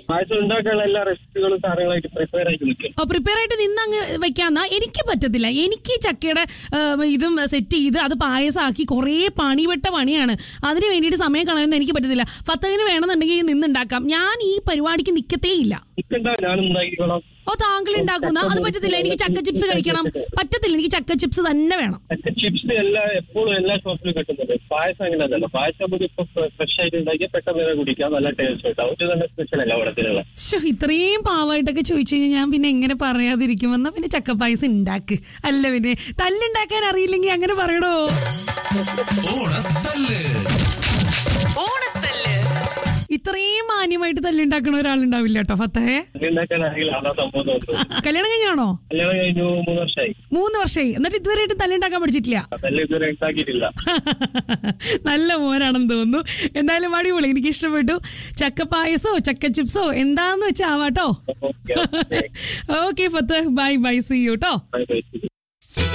പായസം ഉണ്ടാക്കാനുള്ള എല്ലാ റെസിപ്പികളും സാധനങ്ങളായിട്ട് പ്രിപ്പയർ ആയിട്ട് നിൽക്കും പ്രിപ്പയർ ആയിട്ട് നിന്ന് അങ്ങ് വെക്കാന്നാ എനിക്ക് പറ്റത്തില്ല എനിക്ക് ഈ ചക്കയുടെ ആ, ഇതും സെറ്റ് ചെയ്ത് അത് പായസമാക്കി കുറേ പണിവെട്ട പണിയാണ് അതിന് വേണ്ടിയിട്ട് സമയം കളയുന്നത് എനിക്ക് പറ്റത്തില്ല ഫത്തഹിന് വേണമെന്നുണ്ടെങ്കിൽ നിന്നുണ്ടാക്കാം ഞാൻ ഈ പരിപാടിക്ക് നിൽക്കത്തേ ഇല്ല നിൽക്കണ്ട ഞാനും ഉണ്ടാക്കിക്കോളാം ഓ താങ്കൾ ഉണ്ടാക്കുന്ന അത് പറ്റത്തില്ല എനിക്ക് ചക്ക ചിപ്സ് കഴിക്കണം പറ്റത്തില്ല എനിക്ക് ചക്ക ചിപ്സ് തന്നെ വേണം ചിപ്സ് എല്ലാ എപ്പോഴും എല്ലാ ഷോപ്പിലും കിട്ടുന്നുണ്ട് പായസം അങ്ങനെ അല്ലല്ലോ പായസം നമുക്ക് ഇപ്പൊ ഫ്രഷ് ആയിട്ട് ഉണ്ടാക്കിയാൽ പെട്ടെന്ന് തന്നെ കുടിക്കാം നല്ല ടേസ്റ്റ് ഉണ്ടാവും ഇത് തന്നെ സ്പെഷ്യൽ അല്ല അവിടത്തിലുള്ള ശ്ശോ, ഇത്രയും പാവായിട്ടൊക്കെ ചോദിച്ചു കഴിഞ്ഞാൽ ഞാൻ പിന്നെ എങ്ങനെ പറയാതിരിക്കുമെന്നാ പിന്നെ ചക്കപ്പായസം ഉണ്ടാക്ക് അല്ല പിന്നെ തല്ലുണ്ടാക്കാൻ അറിയില്ലെങ്കിൽ അങ്ങനെ പറയണോ ഓണത്തല്ല് ഓണത്തല്ല് ഇത്രയും മാന്യമായിട്ട് തല്ലുണ്ടാക്കണ ഒരാളുണ്ടാവില്ല കേട്ടോ ഫത്തഹേ ഉണ്ടാക്കാൻ അറിയില്ല അതാ സംഭവം തോന്നുന്നു കല്യാണം കഴിഞ്ഞാണോ കല്യാണം കഴിഞ്ഞു മൂന്ന് വർഷമായി മൂന്ന് വർഷമായി എന്നിട്ട് ഇതുവരെയായിട്ടും തല്ലുണ്ടാക്കാൻ പഠിച്ചിട്ടില്ല അതല്ല ഇതുവരെ ഉണ്ടാക്കിയിട്ടില്ല നല്ല മോനാണെന്ന് തോന്നുന്നു എന്തായാലും അടിപൊളി എനിക്ക് ഇഷ്ടപ്പെട്ടു ചക്ക പായസോ ചക്ക ചിപ്സോ എന്താന്ന് വെച്ചാ ആവാട്ടോ ഓക്കെ ഓക്കെ ഫത്ത് ബൈ ബൈ സി യു കേട്ടോ ബൈ ബൈ